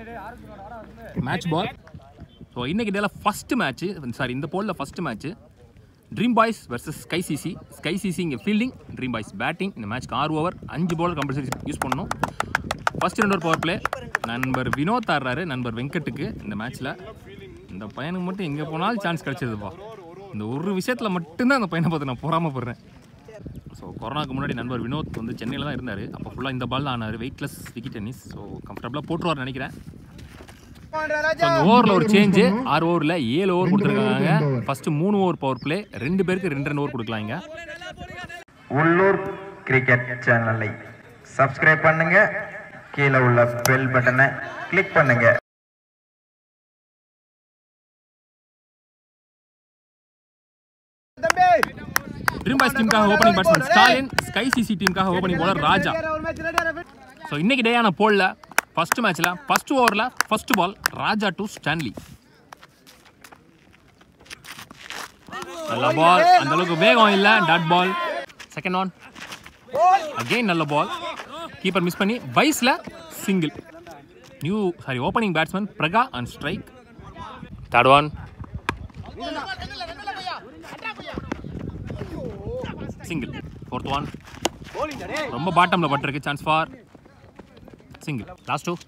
match பால் so இன்னைக்கு டேல first match sorry இந்த போலில் first match dream boys versus sky CC sky CC இங்கே ஃபீல்டிங் ட்ரீம் பாய்ஸ் பேட்டிங் இந்த மேட்ச்க்கு ஆறு ஓவர் அஞ்சு பால் கம்பல்சரி யூஸ் பண்ணணும் ஃபர்ஸ்ட் ரெண்டு ஓவர் பவர் பிளே நண்பர் வினோத் ஆடுறாரு நண்பர் வெங்கட்டுக்கு இந்த மேட்ச்சில் இந்த பையனுக்கு மட்டும் எங்கே போனாலும் சான்ஸ் கிடைச்சதுப்பா இந்த ஒரு விஷயத்தில் மட்டும்தான் அந்த பையனை பார்த்து நான் பொறாமப்படுறேன் ஸோ கொரோனாக்கு முன்னாடி நண்பர் வினோத் வந்து சென்னையில் தான் இருந்தார் அப்போ ஃபுல்லாக இந்த பால் தான் ஆனார் வெயிட்லெஸ் விக்கெட் டென்னிஸ் ஸோ கம்ஃபர்டபுளாக போட்டுருவார் நினைக்கிறேன் ஸோ இந்த ஓவரில் ஒரு சேஞ்சு ஆறு ஓவரில் ஏழு ஓவர் கொடுத்துருக்காங்க ஃபஸ்ட்டு மூணு ஓவர் பவர் பிளே ரெண்டு பேருக்கு ரெண்டு ரெண்டு ஓவர் கொடுக்கலாம் இங்க உள்ளூர் கிரிக்கெட் சேனலை சப்ஸ்கிரைப் பண்ணுங்க கீழே உள்ள பெல் பட்டனை கிளிக் பண்ணுங்க ட்ரீம் பாய்ஸ் டீமுக்காக opening batsman Stalin sky CC டீமுக்காக ஓப்பனிங் bowler ராஜா ஸோ இன்னைக்கு டேயான போலில் ஃபர்ஸ்ட் மேட்ச்சில் ஃபர்ஸ்ட் ஓவரில் first ball Raja to Stanley நல்ல பால் அந்த அளவுக்கு வேகம் இல்லை dot ball second one again நல்ல பால் கீப்பர் மிஸ் பண்ணி வைஸில் single new sorry opening batsman Praga and strike third one single fourth one ரொம்ப பாட்டமில் பட்டிருக்கு chance for single last two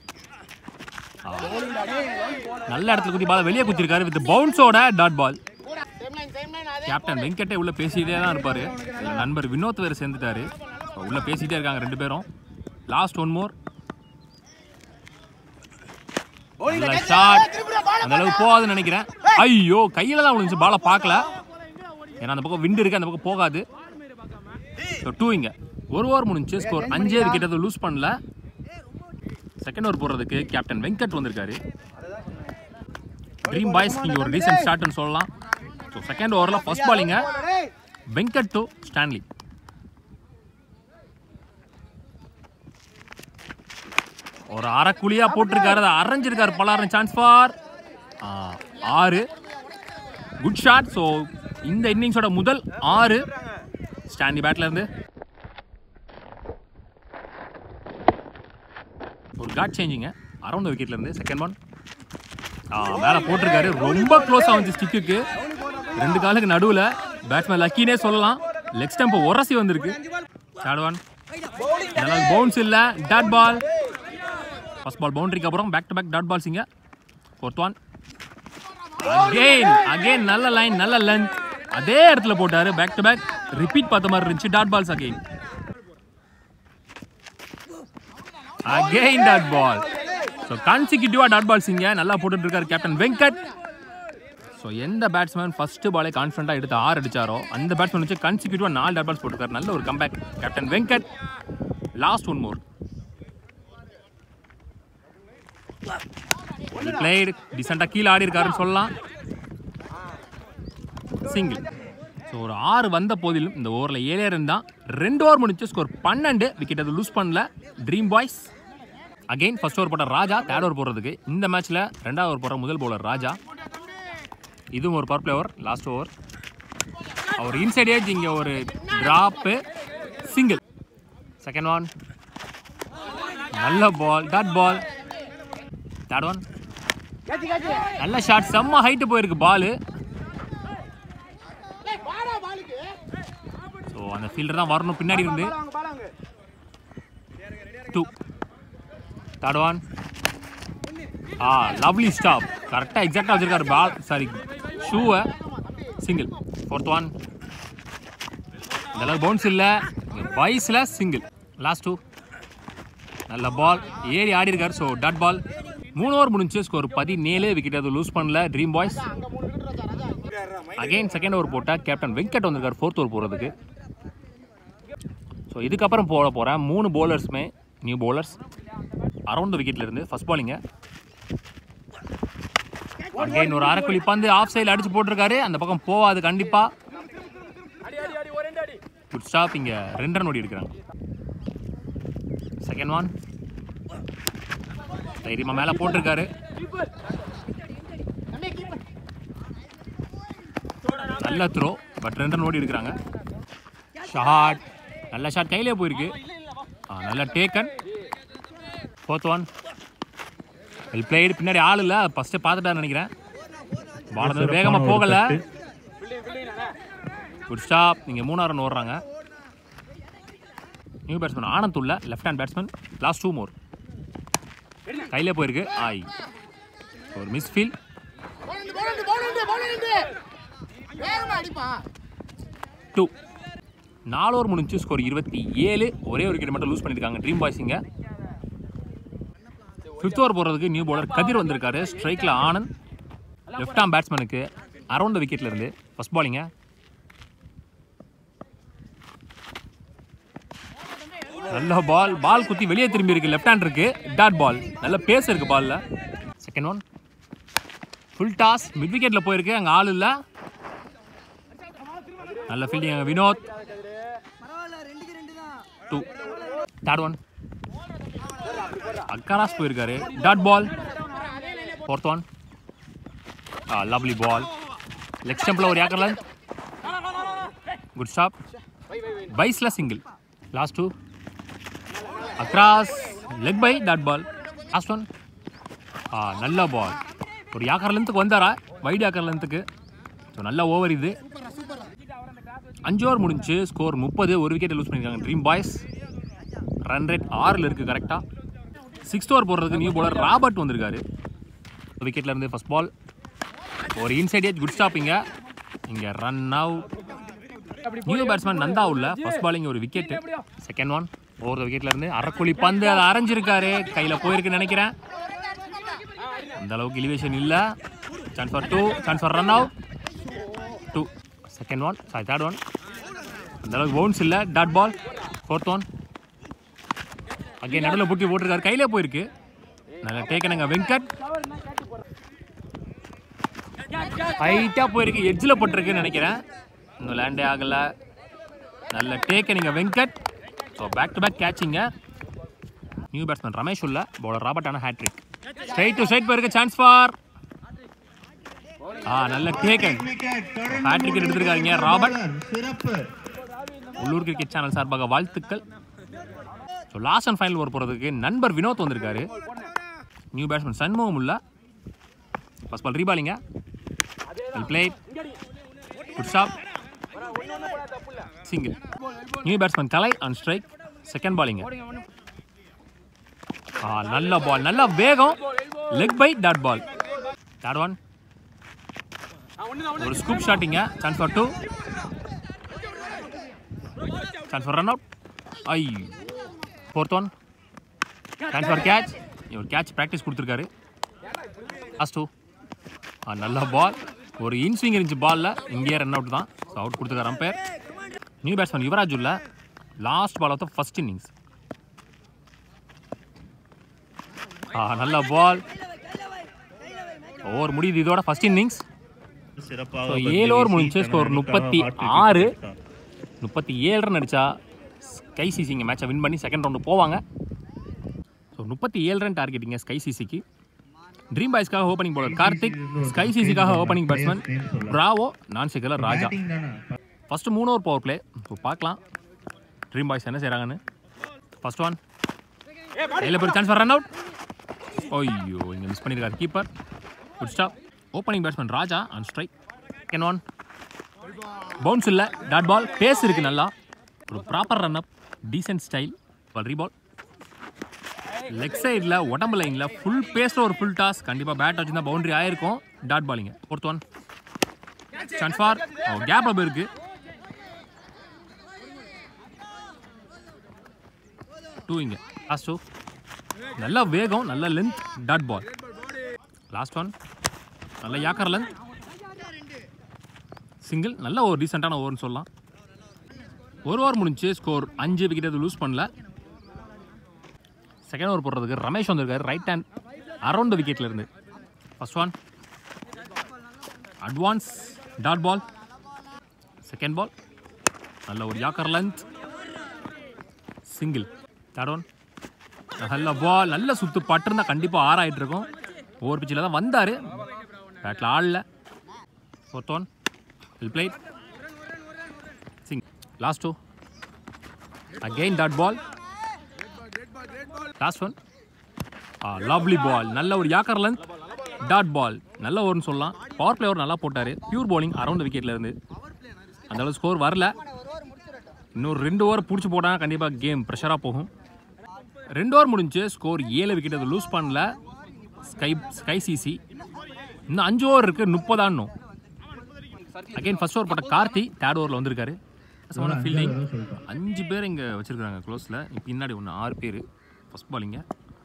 நல்ல இடத்துல குத்தி பால் வெளியே குத்திருக்காரு வித் பவுன்ஸோட டாட் பால் கேப்டன் வெங்கட்டே உள்ள பேசிட்டே தான் இருப்பாரு இதுல நண்பர் வினோத் வேறு சேர்ந்துட்டாரு So, உள்ள பேசிட்டே இருக்காங்க ரெண்டு பேரும் லாஸ்ட் ஒன் மோர் ஷாட் அந்த அளவுக்கு போகாதுன்னு நினைக்கிறேன் ஐயோ கையில தான் விழுந்துச்சு பாலை பார்க்கல ஏன்னா அந்த பக்கம் விண்டு இருக்கு அந்த பக்கம் போகாது ஸோ டூ இங்க ஒரு ஓவர் முடிஞ்சு ஸ்கோர் அஞ்சே விக்கெட் அதை லூஸ் பண்ணல செகண்ட் ஓவர் போடுறதுக்கு கேப்டன் வெங்கட் வந்திருக்காரு ட்ரீம் பாய்ஸ் இங்கே ஒரு ரீசன்ட் ஸ்டார்ட்னு சொல்லலாம் ஸோ செகண்ட் ஓவரில் ஃபர்ஸ்ட் பாலிங்க வெங்கட் டு ஸ்டான்லி ஒரு அரை குழியா போட்டிருக்காரு அதை அரைஞ்சிருக்காரு பலாரம் சான்ஸ் ஃபார் ஆறு குட் ஷாட் ஸோ இந்த இன்னிங்ஸோட முதல் ஆறு ஸ்டாண்டி பேட்ல இருந்து ஒரு காட் சேஞ்சிங்க அரௌண்ட் விக்கெட்ல இருந்து செகண்ட் ஒன் மேலே போட்டிருக்காரு ரொம்ப க்ளோஸ் ஆகுது ஸ்டிக்குக்கு ரெண்டு காலுக்கு நடுவில் பேட்ஸ்மேன் லக்கினே சொல்லலாம் லெக் ஸ்டம்ப் உரசி வந்திருக்கு தேர்ட் ஒன் நல்லா பவுன்ஸ் இல்லை டாட் பால் ஃபர்ஸ்ட் பால் பவுண்டரிக்கு அப்புறம் back to back dot balls இங்க ஃபோர்த் ஒன் அகெயின் அகெயின் நல்ல லைன் நல்ல லென்த் அதே இடத்துல போட்டாரு பேக் டு பேக் ரிப்பீட் பார்த்த மாதிரி இருந்துச்சு dot balls again again dot ball so கான்சிக்யூட்டிவா டாட் பால்ஸ் இங்க நல்லா போட்டுட்டு இருக்காரு கேப்டன் வெங்கட் ஸோ எந்த பேட்ஸ்மேன் ஃபர்ஸ்ட் பாலே கான்ஃபிடண்டாக எடுத்து ஆறு அடிச்சாரோ அந்த பேட்ஸ்மேன் வச்சு கான்சிக்யூட்டிவா நாலு டாட் பால்ஸ் போட்டிருக்காரு நல்ல ஒரு comeback captain Venkat last one more played டிசெண்டாக கீழே ஆடி இருக்காருன்னு சொல்லலாம் சிங்கிள் ஸோ ஒரு ஆறு வந்த போதிலும் இந்த ஓவரில் ஏழே ரன் தான் ரெண்டு ஓவர் முடிச்சு ஸ்கோர் பன்னெண்டு விக்கெட் அது லூஸ் பண்ணல dream boys again first over போட்ட ராஜா தேர்ட் ஓவர் போடுறதுக்கு இந்த மேட்ச்சில் ரெண்டாவது ஓவர் போடுற முதல் பவுலர் ராஜா இதுவும் ஒரு power play over last over அவர் இன்சைட் ஏஜ் இங்கே ஒரு ட்ராப்பு சிங்கிள் செகண்ட் ஒன் நல்ல ball dot ball third one நல்ல ஷாட் செம்ம ஹைட்டு போயிருக்கு பால் ஸோ அந்த ஃபீல்டர் தான் வரணும் பின்னாடி இருந்து two third one ah lovely stop கரெக்டாக எக்ஸாக்டாக வச்சிருக்காரு பால் சாரி ஷூவை சிங்கிள் ஃபோர்த் ஒன் இதெல்லாம் பவுன்ஸ் இல்லை வயசில் சிங்கிள் லாஸ்ட் டூ நல்ல பால் ஏறி ஆடி இருக்காரு ஸோ டாட் பால் மூணு ஓவர் முடிஞ்சு ஸ்கோர் பதினேழு விக்கெட் அது லூஸ் பண்ணல dream boys again second over போட்டால் கேப்டன் வெங்கட் வந்திருக்காரு ஃபோர்த் ஓவர் போகிறதுக்கு ஸோ இதுக்கப்புறம் போட போகிறேன் மூணு பவுலர்ஸுமே நியூ பவுலர்ஸ் அரௌண்ட் விக்கெட்ல இருந்து ஃபர்ஸ்ட் பாலிங்க அகைன் ஒரு அரைக்குழி பந்து ஆஃப் சைடில் அடிச்சு போட்டிருக்காரு அந்த பக்கம் போகாது கண்டிப்பாக குட் ஸ்டாப் இங்கே ரெண்டு ரன் ஓடி எடுக்கிறாங்க செகண்ட் ஒன் தைரியமா மேலே போட்டிருக்காரு நல்ல த்ரோ பட் ரெண்டு ரன் ஓடி எடுக்கிறாங்க ஷாட் நல்ல ஷாட் கையிலே போயிருக்கு ஆ, நல்ல taken fourth one well played பின்னாடி ஆள் இல்லை ஃபஸ்ட்டு பார்த்துட்டான்னு நினைக்கிறேன் பால் வந்து வேகமாக போகலை குட் ஸ்டாப் நீங்கள் மூணாவது ரன் ஓடுறாங்க நியூ பேட்ஸ்மேன் ஆனந்த் உள்ள left hand batsman last two more கையிலே போயிருக்கு ஆய் ஒரு மிஸ் ஃபீல் டூ நாலு ஓவர் முடிஞ்சு ஸ்கோர் இருபத்தி ஏழு ஒரே ஒரு விக்கெட் மட்டும் லூஸ் பண்ணியிருக்காங்க ட்ரீம் பாய்ஸிங்க ஃபிஃப்த் ஓவர் போடுறதுக்கு நியூ பவுலர் கதிர் வந்திருக்காரு ஸ்ட்ரைக்கில் ஆனந்த் லெஃப்ட் ஆம் பேட்ஸ்மேனுக்கு அரௌண்ட் விக்கெட்ல இருந்து ஃபர்ஸ்ட் பாலிங்க நல்ல பால் பால் குத்தி வெளியே திரும்பி இருக்கு லெஃப்ட் ஹேண்ட் இருக்கு டாட் பால் நல்ல பேஸ் இருக்கு பால்ல second one full toss mid விக்கெட்ல போயிருக்கு அங்க ஆள் இல்ல நல்ல ஃபீல்டிங் அங்க Vinod two third one across போயிருக்காரு dot ball fourth one lovely ball leg ஸ்டம்பில் ஒரு ஏக்கர் லஞ்ச் குட் ஸ்டாப் பைஸில் single last two across leg bye dot ball last one ah நல்ல பால் ஒரு ஏக்கர் லென்த்துக்கு வந்தாரா வைட் ஏக்கர் லென்த்துக்கு ஸோ நல்ல ஓவர் இது அஞ்சு ஓவர் முடிஞ்சு ஸ்கோர் முப்பது ஒரு விக்கெட் லூஸ் பண்ணியிருக்காங்க ட்ரீம் பாய்ஸ் ரன் ரேட் ஆறில் இருக்குது கரெக்டாக சிக்ஸ்த் ஓவர் போடுறதுக்கு நியூ bowler ராபர்ட் வந்திருக்காரு விக்கெட்ல இருந்து ஃபர்ஸ்ட் பால் ஒரு இன்சைட் ஏஜ் குட் ஸ்டாப்பிங்க இங்கே run out new batsman Nanda உள்ள ஃபர்ஸ்ட் பாலிங் ஒரு விக்கெட் செகண்ட் ஒன் ஓவர் விக்கெட்ல இருந்து அரைக்குழி பந்து அதை அரைஞ்சிருக்காரு கையில் போயிருக்குன்னு நினைக்கிறேன் அந்த அளவுக்கு எலிவேஷன் இல்லை chance for two chance for run out two second one sorry third one அந்த அளவுக்கு பவுன்ஸ் இல்லை டாட் பால் ஃபோர்த் ஒன் அங்கே நடுவில் புட்டி போட்டிருக்காரு கையிலே போயிருக்கு நல்ல டேக்கனுங்க வெங்கட் ஹைட்டாக போயிருக்கு எட்ஜில் போட்டிருக்குன்னு நினைக்கிறேன் இன்னும் லேண்டே ஆகலை நல்ல டேக்கனுங்க Venkat so back to back கேட்சிங்க நியூ பேட்ஸ்மேன் ரமேஷ் உள்ள பவுலர் ராபர்ட் ஆன ஹேட்ரிக் ஸ்ட்ரைட் டு ஸ்ட்ரைட் போயிருக்கு சான்ஸ் ஃபார் ஆ நல்ல டேக்கன் ஹேட்ரிக் எடுத்திருக்காங்க ராபர்ட் சிறப்பு உள்ளூர் கிரிக்கெட் சேனல் சார்பாக வாழ்த்துக்கள் so last and final over போகிறதுக்கு நண்பர் வினோத் வந்திருக்காரு நியூ பேட்ஸ்மேன் சண்முகம் உள்ள ஃபர்ஸ்ட் பால் ரீபாலிங்க well played good stop single new batsman Kalai on strike second பாலிங்க ஆ நல்ல பால் நல்ல வேகம் leg bye dot ball third one ஒரு ஸ்கூப் ஷாட்டிங்க chance for two chance for run out ஐ fourth one chance for catch இவர் catch practice கொடுத்துருக்காரு last two நல்ல பால் ஒரு இன்ஸ்விங் இருந்துச்சு பாலில் இங்கேயே ரன் அவுட் தான் ஸோ அவுட் கொடுத்துருக்காரு அம்பையர் நியூ பேட்ஸ்மேன் யுவராஜ் உள்ள last ball of the first innings ah நல்ல பால் ஓவர் முடியுது இதோட ஃபர்ஸ்ட் இன்னிங்ஸ் சிறப்பாக ஸோ ஏழு ஓவர் முடிஞ்சு ஸ்கோர் முப்பத்தி ஆறு முப்பத்தி ஏழு ரன் அடிச்சா ஸ்கை சிசி இங்கே மேட்சை வின் பண்ணி செகண்ட் ரவுண்டு போவாங்க ஸோ முப்பத்தி ஏழு ரன் டார்கெட்டிங்க ஸ்கை சிசிக்கு ட்ரீம் பாய்ஸ்க்காக ஓப்பனிங் போலர் கார்த்திக் ஸ்கை சிசிக்காக ஓப்பனிங் பேட்ஸ்மேன் பிராவோ நான் சிக்கலர் ராஜா ஃபஸ்ட்டு மூணு ஓவர் பவர் பிளே இப்போ பார்க்கலாம் ட்ரீம் பாய்ஸ் என்ன செய்கிறாங்கன்னு ஃபர்ஸ்ட் ஒன் கையில் போய் சான்ஸ் ரன் அவுட் ஐயோ இங்கே மிஸ் பண்ணியிருக்காரு keeper good stop opening batsman Raja on strike second one bounce இல்லை டாட் பால் பேஸ் இருக்கு நல்லா ஒரு proper run up decent style ball ரீபால் லெக் சைடில் உடம்பு லைனில் ஃபுல் பேஸில் ஒரு ஃபுல் டாஸ் கண்டிப்பாக பேட் வச்சுருந்தா பவுண்டரி ஆயிருக்கும் டாட் பாலிங்க fourth one chance for gap up இருக்கு டூ இங்கே லாஸ்ட் டூ நல்ல வேகம் நல்ல length dot ball last one நல்ல யாக்கர் லென்த் சிங்கிள் நல்ல ஒரு ரீசெண்டான ஓவர்னு சொல்லலாம் ஒரு ஓவர் முடிஞ்சு ஸ்கோர் அஞ்சு விக்கெட் எதுவும் லூஸ் பண்ணல செகண்ட் ஓவர் போடுறதுக்கு ரமேஷ் வந்திருக்காரு ரைட் ஹேண்ட் அரௌண்ட் விக்கெட்ல இருந்து first one advance dot ball second ball நல்ல ஒரு yorker length single third one நல்ல பால் நல்ல சுத்து பட்டிருந்தா கண்டிப்பாக ஆர் ஆயிட்டு இருக்கும் ஓவர் பிச்சில் தான் வந்தார் பேட்டில் ஆடல fourth one well played single last two again dot ball last one lovely ball நல்ல ஒரு யாக்கர்லன் டாட் பால் நல்ல ஓவர்னு சொல்லலாம் பவர் பிளே ஓவர் நல்லா போட்டார் பியூர் bowling அரௌண்ட் விக்கெட்ல இருந்து அந்த அளவு ஸ்கோர் வரல இன்னொரு ரெண்டு ஓவர் பிடிச்சி போட்டால் கண்டிப்பாக கேம் ப்ரெஷராக போகும் ரெண்டு ஓவர் முடிஞ்சு ஸ்கோர் ஏழு விக்கெட் அது லூஸ் பண்ணல ஸ்கை ஸ்கை சிசி இன்னும் அஞ்சு ஓவர் இருக்குது முப்பதான்னும் அகைன் ஃபர்ஸ்ட் ஓவர் போட்ட கார்த்தி தேர்ட் ஓவரில் வந்திருக்காரு ஃபீல்டிங் அஞ்சு பேர் இங்கே வச்சிருக்காங்க க்ளோஸில் பின்னாடி ஒன்று ஆறு பேர் ஃபர்ஸ்ட் பாலிங்க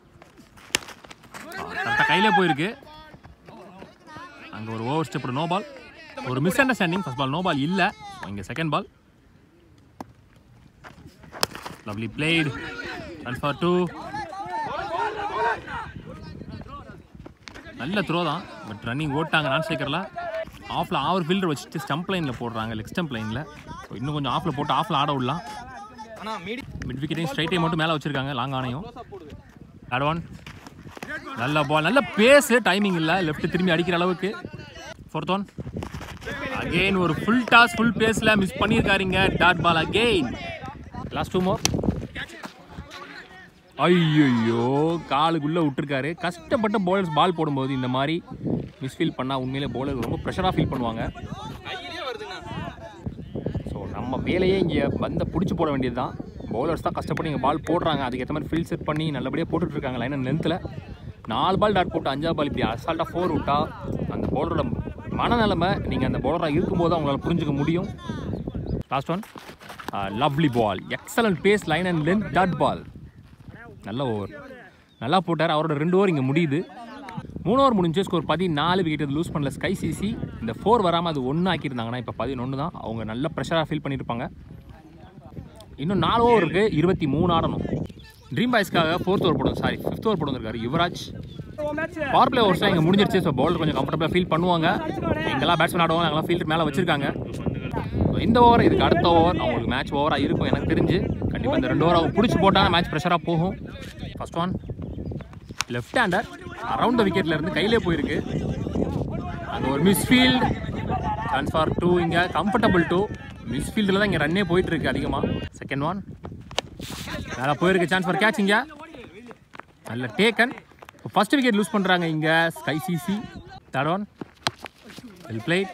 கரெக்டாக கையிலே போயிருக்கு அங்கே ஒரு ஓவர் ஸ்டெப் நோ பால் ஒரு misunderstanding first ball no ball இல்லை இங்கே second ball lovely played transfer two நல்ல த்ரோ தான் பட் ரன்னிங் ஓட்டாங்க நான் ஸ்ட்ரைக்கரில் ஆஃபில் ஆவர் ஃபீல்டர் வச்சுட்டு ஸ்டம்ப் லைனில் போடுறாங்க லெக் ஸ்டம்ப் லைனில் ஸோ இன்னும் கொஞ்சம் ஆஃபில் போட்டு ஆஃபில் ஆட விடலாம் மிட் விக்கெட்டையும் ஸ்ட்ரைட்டையும் மட்டும் மேலே வச்சிருக்காங்க லாங் ஆனையும் ஆட் ஒன் நல்ல பால் நல்ல பேஸு டைமிங் இல்லை லெஃப்ட் திரும்பி அடிக்கிற அளவுக்கு ஃபோர்த் ஒன் அகெயின் ஒரு ஃபுல் டாஸ் ஃபுல் பேஸில் மிஸ் பண்ணியிருக்காருங்க dot ball again last two more ஐயோ காலுக்குள்ளே விட்டுருக்காரு கஷ்டப்பட்ட பவுலர்ஸ் பால் போடும்போது இந்த மாதிரி மிஸ்ஃபீல் பண்ணால் உண்மையிலே பவுலர் ரொம்ப ப்ரெஷராக ஃபீல் பண்ணுவாங்க ஸோ நம்ம வேலையே இங்கே பந்தை பிடிச்சி போட வேண்டியது தான் பவுலர்ஸ் தான் கஷ்டப்பட்டு இங்கே பால் போடுறாங்க அதுக்கேற்ற மாதிரி ஃபீல்ட் செட் பண்ணி நல்லபடியாக போட்டுட்ருக்காங்க லைன் அண்ட் லென்த்தில் நாலு பால் டாட் போட்டு அஞ்சாவது பால் இப்படி அசால்ட்டாக ஃபோர் விட்டா அந்த பவுலரோட மனநிலைமை நீங்கள் அந்த பவுலராக இருக்கும்போது அவங்களால புரிஞ்சுக்க முடியும் last one lovely ball excellent pace line and length dot ball நல்ல ஓவர் நல்லா போட்டார் அவரோட ரெண்டு ஓவர் இங்கே முடியுது மூணு ஓவர் முடிஞ்சு ஸ்கோர் பதினாலு விக்கெட் லூஸ் பண்ணல ஸ்கை சிசி இந்த ஃபோர் வராமல் அது ஒன்று ஆக்கியிருந்தாங்கன்னா இப்போ பதினொன்று தான் அவங்க நல்ல ப்ரெஷராக ஃபீல் பண்ணியிருப்பாங்க இன்னும் நாலு ஓவர் இருக்குது இருபத்தி மூணு ஆடணும் ட்ரீம் பாய்ஸ்க்காக ஃபோர்த் ஓவர் போடும் சாரி ஃபிஃப்த் ஓவர் போட்டு வந்திருக்காரு யுவராஜ் பவர் பிளே ஓவர்ஸ்லாம் இங்கே முடிஞ்சிருச்சு ஸோ பவுலர் கொஞ்சம் கம்ஃபர்டபுளாக ஃபீல் பண்ணுவாங்க எங்கெல்லாம் பேட்ஸ்மேன் ஆடுவாங்க அங்கெல்லாம் ஃபீல்டர் மேலே வச்சிருக்காங்க So, இந்த ஓவர் இதுக்கு அடுத்த ஓவர் அவங்களுக்கு மேட்ச் ஓவராக இருக்கும் எனக்கு தெரிஞ்சு கண்டிப்பாக இந்த ரெண்டு ஓவர் அவங்க பிடிச்சி போட்டால் மேட்ச் ப்ரெஷராக போகும் first one left hander around the விக்கெட்ல இருந்து கையிலே போயிருக்கு அங்கே ஒரு மிஸ்ஃபீல்ட் ட்ரான்ஸ்ஃபார் டூ இங்கே கம்ஃபர்டபுள் டூ மிஸ்ஃபீல்டில் தான் இங்கே ரன்னே போயிட்டு இருக்கு அதிகமாக செகண்ட் ஒன் நல்லா போயிருக்கு சான்ஸ் ஃபார் கேட்ச் இங்கே நல்ல டேக்கன் ஃபர்ஸ்ட் விக்கெட் லூஸ் பண்ணுறாங்க இங்கே sky CC third one well played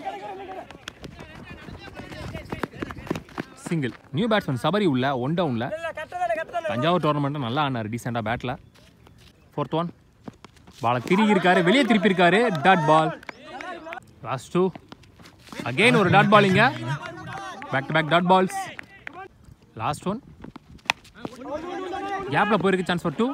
single new batsman Sabari உள்ள ஒன் டவுனில் தஞ்சாவூர் டோர்னமெண்ட்டில் நல்லா ஆனார் டீசெண்டாக பேட்டில் ஃபோர்த் ஒன் பாலை திருகி இருக்காரு வெளியே திருப்பி இருக்காரு dot ball last two again ஒரு டாட் பால் இங்க back to back dot balls last one கேப்பில் போயிருக்கு சான்ஸ் ஃபார் டூ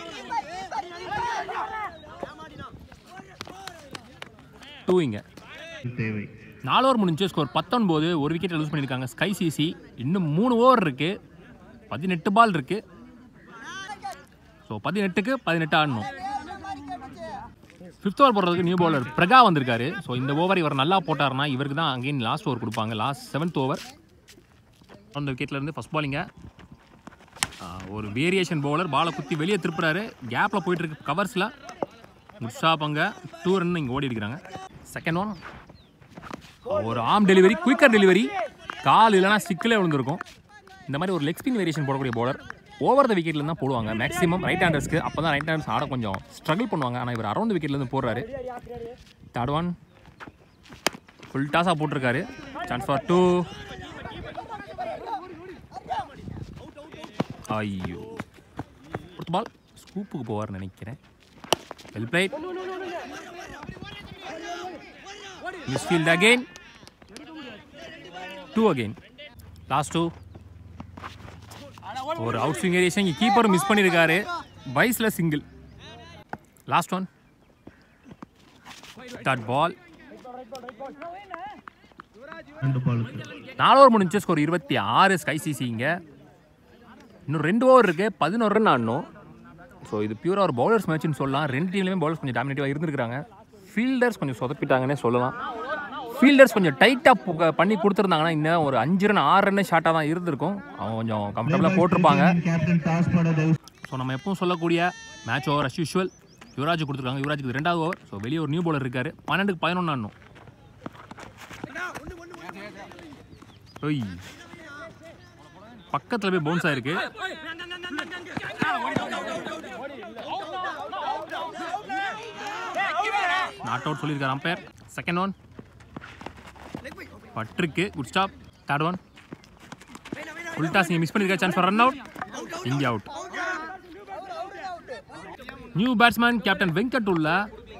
டூ இங்க தேவை நாலு ஓவர் முடிஞ்சு ஸ்கோர் பத்தொன்பது ஒரு விக்கெட் லூஸ் பண்ணியிருக்காங்க ஸ்கை சிசி இன்னும் மூணு ஓவர் இருக்கு பதினெட்டு பால் இருக்கு ஸோ பதினெட்டுக்கு பதினெட்டு ஆடணும் ஃபிஃப்த் ஓவர் போடுறதுக்கு நியூ பவுலர் பிரகா வந்திருக்காரு ஸோ இந்த ஓவர் இவர் நல்லா போட்டார்னா இவருக்கு தான் அகைன் லாஸ்ட் ஓவர் கொடுப்பாங்க லாஸ்ட் செவன்த் ஓவர் அந்த விக்கெட்லேருந்து ஃபஸ்ட் பாலிங்க ஒரு வேரியேஷன் பவுலர் பாலை குத்தி வெளியே திருப்புறாரு கேப்பில் போயிட்டு இருக்கு கவர்ஸில் முட்ஷா பங்க டூ ரன் இங்கே ஓடி இருக்கிறாங்க செகண்ட் ஒன் ஒரு ஆம் டெலிவரி குயிக்கர் டெலிவரி கால் இல்லைனா ஸ்டிக்கிலே விழுந்திருக்கும் இந்த மாதிரி ஒரு லெக் ஸ்பின் வேரியேஷன் போடக்கூடிய பவுலர் ஓவர் த விக்கெட்ல தான் போடுவாங்க மேக்ஸிமம் ரைட் ஹேண்டர்ஸ்க்கு அப்போ தான் ரைட் ஹேண்டர்ஸ் ஆட கொஞ்சம் ஸ்ட்ரகிள் பண்ணுவாங்க ஆனால் இவர் அரௌண்ட் விக்கெட்லேருந்து போடுறாரு தேர்ட் ஒன் ஃபுல் டாஸாக போட்டிருக்காரு சான்ஸ் ஃபார் டூ ஐயோ ஃபோர்த் பால் ஸ்கூப்புக்கு போவார்னு நினைக்கிறேன் well played misfield again two again last two ஒரு அவுட் ஸ்விங் ஏரியா இங்கே கீப்பரும் மிஸ் பண்ணியிருக்காரு பைஸில் single last one dot ball ரெண்டு பாலுக்கு நாலு ஓவர் முடிஞ்சு ஸ்கோர் இருபத்தி ஆறு ஸ்கை சிசி இங்கே இன்னும் ரெண்டு ஓவர் இருக்கு பதினோரு ரன் ஆடணும் ஸோ இது பியூரா ஒரு பவுலர்ஸ் மேட்ச்னு சொல்லலாம் ரெண்டு டீம்லையுமே பவுலர்ஸ் கொஞ்சம் டாமினேட்டிவாக இருந்திருக்காங்க ஃபீல்டர்ஸ் கொஞ்சம் சொதப்பிட்டாங்கன்னே சொல்லலாம் ஃபீல்டர்ஸ் கொஞ்சம் டைட்டாக பண்ணி கொடுத்துருந்தாங்கன்னா இன்னும் ஒரு அஞ்சு ரன் ஆறு ரன் ஷார்ட்டாக தான் இருந்திருக்கும் அவங்க கொஞ்சம் கம்ஃபர்டபுளாக போட்டிருப்பாங்க கேப்டன் டாஸ் பண்ண தயவு ஸோ நம்ம எப்பவும் சொல்லக்கூடிய match over as usual Yuvraj கொடுத்துருக்காங்க யுவராஜுக்கு இது ரெண்டாவது ஓவர் ஸோ வெளியே ஒரு நியூ பவுலர் இருக்காரு பன்னெண்டுக்கு பதினொன்று ஆடணும் ஒய் பக்கத்தில் போய் பவுன்ஸ் ஆயிருக்கு நாட் அவுட் சொல்லியிருக்காரு அம்பையர் செகண்ட் ஒன் பட்டிருக்கு good stop third one full toss நீங்கள் மிஸ் பண்ணியிருக்க chance for run out India out new batsman captain Venkat உள்ள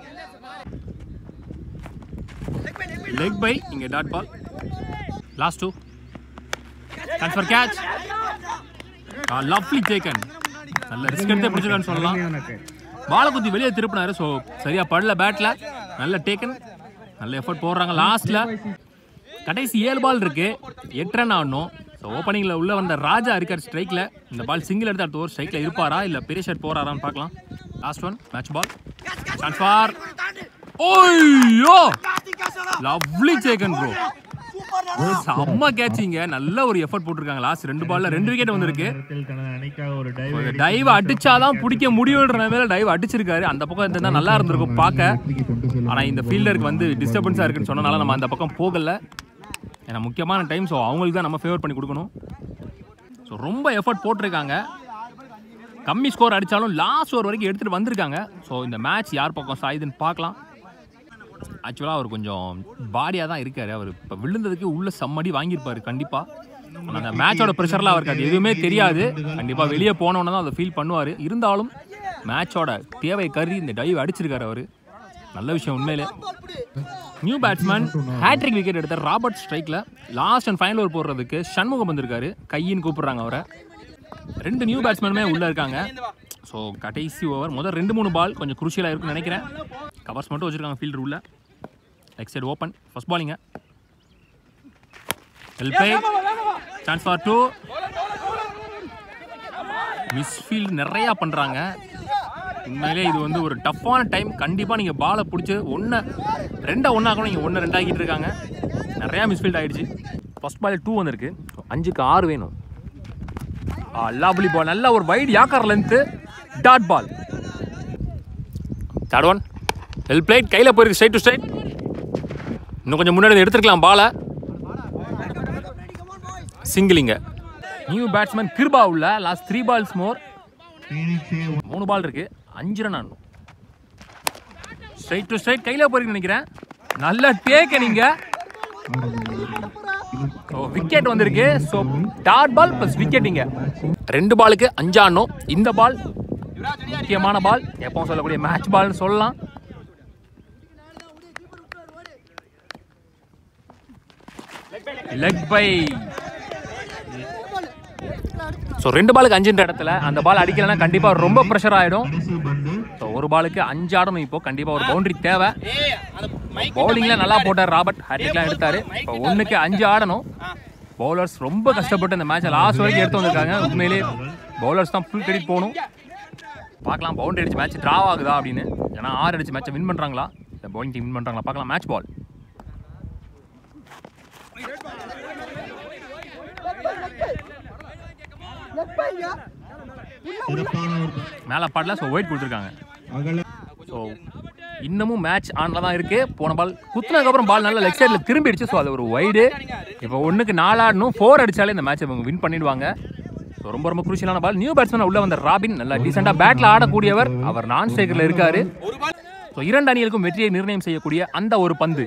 லெக் பை இங்கே dot ball last two chance for catch lovely taken நல்ல risk எடுத்தே பிடிச்சிருக்கான்னு சொல்லலாம் பாலை குத்தி வெளியே திருப்பினாரு ஸோ சரியா படல பேட்டில் நல்ல டேக்கன் நல்ல எஃபர்ட் போடுறாங்க லாஸ்ட்ல கடைசி ஏழு பால் இருக்கு எட்டு ரன் ஆடணும் ஸோ ஓப்பனிங்கில் உள்ள வந்த ராஜா இருக்கார் ஸ்ட்ரைக்கில் இந்த பால் சிங்கிள் எடுத்து அடுத்த ஒரு ஸ்ட்ரைக்கில் இருப்பாரா இல்லை பெரிய ஷர்ட் போறாரான்னு பார்க்கலாம் last one match ball chance for ஓய்யோ லவ்லி டேக்கன் ப்ரோ செம்ம கேட்சிங்க நல்ல ஒரு எஃபர்ட் போட்டிருக்காங்க லாஸ்ட் ரெண்டு பால்ல ரெண்டு விக்கெட் வந்திருக்கு நேரத்தில் தனது அணிக்காக ஒரு டைவ் டைவ் அடிச்சாதான் பிடிக்க முடியுன்ற நிலையில டைவ் அடிச்சிருக்காரு அந்த பக்கம் இருந்தா நல்லா இருந்திருக்கும் பார்க்க ஆனா இந்த ஃபீல்டருக்கு வந்து டிஸ்டர்பன்ஸா இருக்குன்னு சொன்னனால நம்ம அந்த பக்கம் போகல ஏன்னா முக்கியமான டைம் ஸோ அவங்களுக்கு தான் நம்ம ஃபேவர் பண்ணி கொடுக்கணும் ஸோ ரொம்ப எஃபர்ட் போட்டிருக்காங்க கம்மி ஸ்கோர் அடித்தாலும் லாஸ்ட் ஓவர் வரைக்கும் எடுத்துகிட்டு வந்திருக்காங்க ஸோ இந்த மேட்ச் யார் பக்கம் சாயுதுன்னு பார்க்கலாம் ஆக்சுவலாக அவர் கொஞ்சம் பாடியாக தான் இருக்காரு அவர் இப்போ விழுந்ததுக்கு உள்ள சம்மடி வாங்கியிருப்பாரு கண்டிப்பாக அந்த மேட்சோட ப்ரெஷரில் அவருக்கு அது எதுவுமே தெரியாது கண்டிப்பாக வெளியே போனோன்னு தான் அதை ஃபீல் பண்ணுவார் இருந்தாலும் மேட்சோட தேவை கருதி இந்த டைவ் அடிச்சிருக்காரு அவர் நல்ல விஷயம் உண்மையிலே நியூ பேட்ஸ்மேன் ஹேட்ரிக் விக்கெட் எடுத்த ராபர்ட் ஸ்ட்ரைக்கில் லாஸ்ட் அண்ட் ஃபைனல் ஓவர் போடுறதுக்கு சண்முகம் வந்திருக்காரு கையின்னு கூப்பிடுறாங்க அவரை ரெண்டு நியூ பேட்ஸ்மேனுமே உள்ளே இருக்காங்க ஸோ கடைசி ஓவர் முதல் ரெண்டு மூணு பால் கொஞ்சம் குருஷியலாக இருக்குன்னு நினைக்கிறேன் கவர்ஸ் மட்டும் வச்சுருக்காங்க ஃபீல்டர் உள்ள லெக் சைடு ஓப்பன் ஃபர்ஸ்ட் பாலிங்க ஹெல்பை சான்ஸ் ஃபார் டூ மிஸ்ஃபீல்ட் நிறையா பண்ணுறாங்க உண்மையிலே இது வந்து ஒரு டஃப்பான டைம் கண்டிப்பாக நீங்கள் பாலை பிடிச்சி ஒன்று ரெண்டா ஒன்றா கூட நீங்கள் ஒன்று ரெண்டாக்கிட்டு இருக்காங்க நிறையா மிஸ்ஃபீல்ட் ஆயிடுச்சு ஃபர்ஸ்ட் பால் டூ வந்திருக்கு So, அஞ்சுக்கு ஆறு வேணும் லவ்லி பால் நல்ல ஒரு wide yorker length dot ball third one well played கையில் போயிருக்கு ஸ்ட்ரைட் டு ஸ்ட்ரைட் இன்னும் கொஞ்சம் முன்னாடி எடுத்துருக்கலாம் பாலை சிங்கிளிங்க நியூ பேட்ஸ்மேன் கிருபா உள்ள லாஸ்ட் த்ரீ பால்ஸ் மோர் ஃபீனிக்ஸே மூணு பால் இருக்கு அஞ்சு ரன் ஆடணும் ஸ்ட்ரைட் டு ஸ்ட்ரைட் கையில் போயிருக்கு நினைக்கிறேன் நல்ல டேக்க நீங்க விக்கெட் வந்திருக்கு so dot ball plus wicket இங்க ரெண்டு பாலுக்கு அஞ்சு ஆடணும் இந்த பால் முக்கியமான பால் எப்பவும் சொல்லக்கூடிய மேட்ச் பால்னு சொல்லலாம் லெக் பை ஸோ ரெண்டு பாலுக்கு அஞ்சுன்ற இடத்துல அந்த பால் அடிக்கலைன்னா கண்டிப்பாக ரொம்ப ப்ரெஷர் ஆகிடும் கடைசி பந்து ஸோ ஒரு பாலுக்கு அஞ்சு ஆடணும் இப்போ கண்டிப்பாக ஒரு பவுண்டரி தேவை பவுலிங்கில் நல்லா போட்டார் ராபர்ட் ஹேட்ரிக்லாம் எடுத்தார் இப்போ ஒன்றுக்கு அஞ்சு ஆடணும் பவுலர்ஸ் ரொம்ப கஷ்டப்பட்டு இந்த மேட்சை லாஸ்ட் வரைக்கும் எடுத்து வந்திருக்காங்க உண்மையிலே பவுலர்ஸ் தான் ஃபுல் கிரெடிட் போகணும் பார்க்கலாம் பவுண்டரி அடிச்சு மேட்ச் ட்ரா ஆகுதா அப்படின்னு ஏன்னா ஆறு அடிச்சு மேட்சை வின் பண்ணுறாங்களா இந்த பவுலிங் டீம் வின் பண்ணுறாங்களா பார்க்கலாம் மேட்ச் பால் சிறப்பான ஒரு மேலே பாடல ஸோ ஒயிட் கொடுத்துருக்காங்க அகல ஸோ இன்னமும் மேட்ச் ஆனில் தான் இருக்கு போன பால் குத்துனதுக்கப்புறம் பால் நல்லா லெக் சைடில் திரும்பிடுச்சு ஸோ அது ஒரு வைடு இப்போ ஒன்றுக்கு நாலு ஆடணும் ஃபோர் அடிச்சாலே இந்த மேட்ச் இவங்க வின் பண்ணிடுவாங்க ஸோ ரொம்ப ரொம்ப குரூஷியலான பால் நியூ பேட்ஸ்மேன் உள்ள வந்த ராபின் நல்லா டீசெண்டாக பேட்டில் ஆடக்கூடியவர் அவர் நான் ஸ்ட்ரைக்கரில் இருக்காரு ஸோ இரண்டு அணிகளுக்கும் வெற்றியை நிர்ணயம் செய்யக்கூடிய அந்த ஒரு பந்து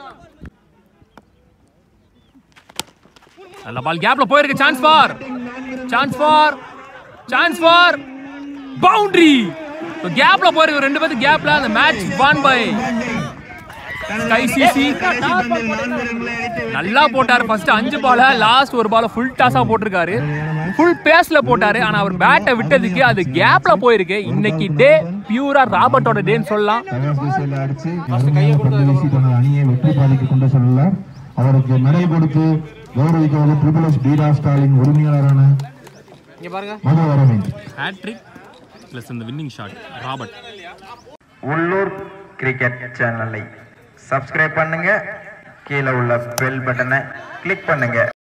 நல்ல பால் கேப்ல போயிருக்கு chance for chance for chance for boundary கேப்ல போயிருக்கு ரெண்டு பேருக்கு கேப்ல அந்த match won by sky CC கடைசி பந்தில் நான்கு ரன்களை அடித்து நல்லா போட்டாரு ஃபர்ஸ்ட் அஞ்சு பால லாஸ்ட் ஒரு பால ஃபுல் டாஸா போட்டிருக்காரு ஃபுல் பேஸ்ல போட்டாரு ஆனா அவர் பேட்டை விட்டதுக்கு அது கேப்ல போயிருக்கு இன்னைக்கு டே பியூரா ராபர்ட்டோட டேன்னு சொல்லலாம் தகாஸ் திசையில் அடிச்சு கடுமையான பந்து வீசி தனது அணியை வெற்றி பாதைக்கு கொண்டு செல்லலாம் அவருக்கு மெடல் கொடுத்து கௌரவிக்கிறது ட்ரிபிள் எஸ் பீடா ஸ்டாலின் உரிமையாளரான மது அரவிந்த் ஹேட்ரிக் ப்ளஸ் இந்த வின்னிங் ஷாட் ராபர்ட் உள்ளூர் கிரிக்கெட் சேனலை சப்ஸ்கிரைப் பண்ணுங்க கீழே உள்ள பெல் பட்டனை கிளிக் பண்ணுங்க